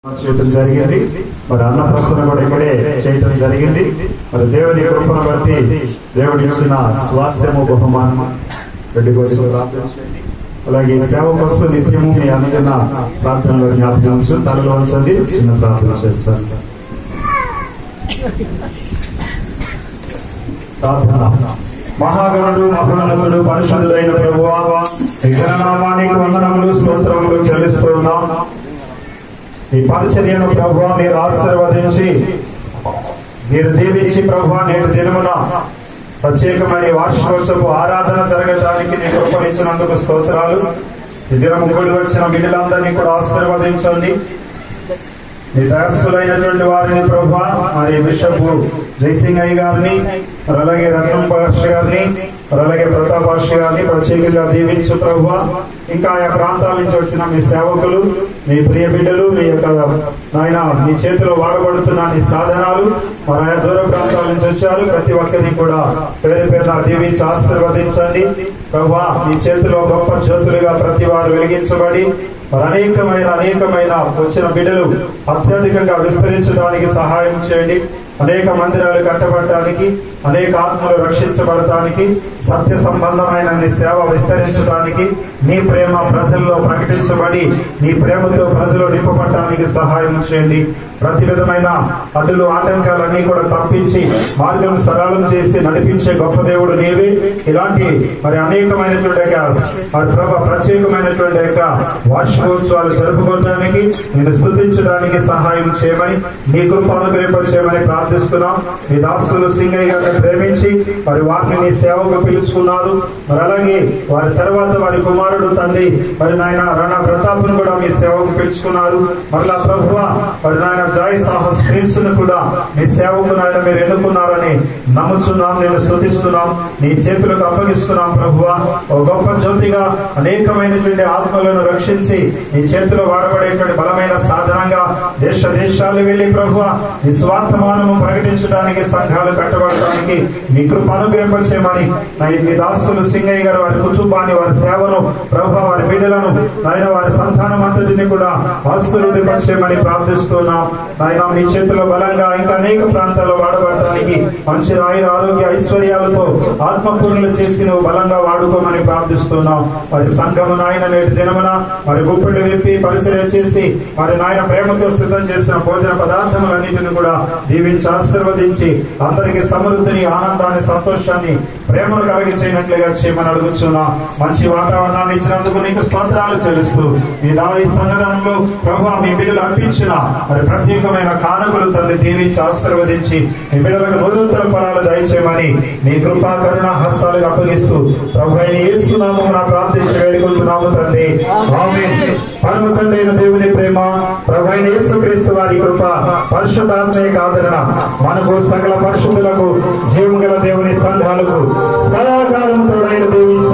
చేయటం జరిగింది మరి అన్న ప్రసన్న కూడా ఇక్కడే చేయటం జరిగింది మరి దేవుని కృపను బట్టి దేవుడు ఇచ్చిన స్వాస్థ్యము బహుమానం రెడ్డి కోసం ప్రార్థించండి అలాగే సేవ కోసం నిత్యము మీ అనుకున్న ప్రార్థనలో జ్ఞాపకం ఉంచు తలలో ఉంచండి చిన్న ప్రార్థన చేస్తాను ప్రార్థన మహాగణుడు మహోన్నతుడు పరిశుద్ధులైన ప్రభువా ఈ ఘననామానికి వందనములు స్తోత్రములు చెల్లిస్తున్నాం ఈ పరిచర్యను ప్రభు మీరు ఆశీర్వదించి మీరు దీవించి ప్రభు నేటి దినమున ప్రత్యేకమైన ఈ వార్షికోత్సవ ఆరాధన జరగడానికి నీ కృపనిచ్చినందుకు స్తోత్రాలు ఈ దినము కూడి వచ్చిన బిడ్డలందరినీ కూడా ఆశీర్వదించండి మీ దయస్సులైనటువంటి వారిని ప్రభా మరి బిషప్ జయసింగ్ అయ్య గారిని మరి అలాగే రత్నం పాష గారిని మరి అలాగే ప్రతాప్ పాష గారిని ప్రత్యేకంగా దీవించు ప్రభా ఇంకా ఆయా ప్రాంతాల నుంచి వచ్చిన మీ సేవకులు మీ ప్రియ బిడ్డలు మీ యొక్క నాయన మీ చేతిలో వాడబడుతున్న నీ సాధనాలు మరి ఆయా దూర ప్రాంతాల నుంచి వచ్చారు ప్రతి ఒక్కరిని కూడా పేరు పేరున దీవించి ఆశీర్వదించండి ప్రభా మీ చేతిలో గొప్ప జ్యోతులుగా ప్రతి వారు వెలిగించబడి మరి అనేకమైన అనేకమైన వచ్చిన బిడ్డలు అత్యధికంగా విస్తరించడానికి సహాయం చేయండి అనేక మందిరాలు కట్టబడటానికి అనేక ఆత్మలు రక్షించబడటానికి సత్య సంబంధమైన నీ సేవ విస్తరించడానికి నీ ప్రేమ ప్రజల్లో ప్రకటించబడి నీ ప్రేమతో ప్రజలు నింపబడటానికి సహాయం చేయండి ప్రతి విధమైన అడ్డులు ఆటంకాలన్నీ కూడా తప్పించి మార్గం సరళం చేసి నడిపించే గొప్ప దేవుడు నీవే ఇలాంటి మరి అనేకమైనటువంటి యొక్క మరి ప్రభ ప్రత్యేకమైనటువంటి యొక్క వార్షికోత్సవాలు జరుపుకోవడానికి నేను స్థుతించడానికి సహాయం చేయమని నీ కృప అనుగ్రహింప చేయమని ప్రార్థిస్తున్నాం మీ దాసులు సింగయ్య గారిని ప్రేమించి మరి వారిని నీ సేవకు పిలుచుకున్నారు మరి అలాగే వారి తర్వాత వారి కుమారుడు తండ్రి మరి నాయన రాణా ప్రతాప్ను కూడా మీ సేవకు పిలుచుకున్నారు మరలా ప్రభువ మరి నాయన జాయ్ సాహస్ ప్రిన్స్ ను కూడా మీ సేవకు నాయన మీరు ఎన్నుకున్నారని నమ్ముచున్నాం నేను స్థుతిస్తున్నాం నీ చేతులకు అప్పగిస్తున్నాం ప్రభువ ఓ గొప్ప జ్యోతిగా అనేకమైనటువంటి ఆత్మలను రక్షించి నీ చేతిలో వాడబడేటువంటి బలమైన సాధనంగా దేశ దేశాలు వెళ్లి ప్రభువ నీ స్వార్థమానము ప్రకటించడానికి సంఘాలు కట్టబడటానికి నీ కృప అనుగ్రహింపచేయమని మీ దాసులు సింగయ్య గారు వారి కుటుంబాన్ని వారి సేవను ప్రభు వారి బిడ్డలను నాయన వారి సంతానం అంతటిని కూడా ఆశీర్వదింపచేయమని ప్రార్థిస్తున్నాం నాయన మీ చేతిలో బలంగా ఇంకా అనేక ప్రాంతాల్లో వాడబడటానికి మంచి రాయుల ఆరోగ్య ఐశ్వర్యాలతో ఆత్మపూర్ణులు చేసి నువ్వు బలంగా వాడుకోమని ప్రార్థిస్తున్నాం మరి సంఘము నాయన నేటి దినమున మరి గుప్పిడి విప్పి పరిచర్య చేసి మరి నాయన ప్రేమతో సిద్ధం చేసిన భోజన పదార్థములన్నింటిని కూడా దీవించి ఆశీర్వదించి అందరికి సమృద్ధిని ఆనందాన్ని సంతోషాన్ని ప్రేమను కలిగి చేయనట్లుగా చేయమని అడుగుచున్నా మంచి వాతావరణాన్ని ఇచ్చినందుకు నీకు స్తోత్రాలు చెల్లిస్తూ మీ దా ఈ సంగతంలో ప్రభు మీ బిడ్డలు అర్పించిన మరి ప్రత్యేకమైన కానుకలు తల్లి దీవించి ఆశీర్వదించి మీ బిడ్డలకు నూతన ఫలాలు దయచేయమని మీ కృపా కరుణ హస్తాలకు అప్పగిస్తూ ప్రభు అయిన యేసునామం ప్రార్థించి వేడుకుంటున్నాము తండ్రి ఆమేన్ పరమ తండ్రి అయిన దేవుని ప్రేమ ప్రభు అయిన యేసుక్రీస్తు వారి కృప పరిశుద్ధాత్మయ ఆదరణ మనకు సకల పరిశుద్ధులకు జీవము గల దేవుని సంఘాలకు సదాకాలము తోడైన దేవుని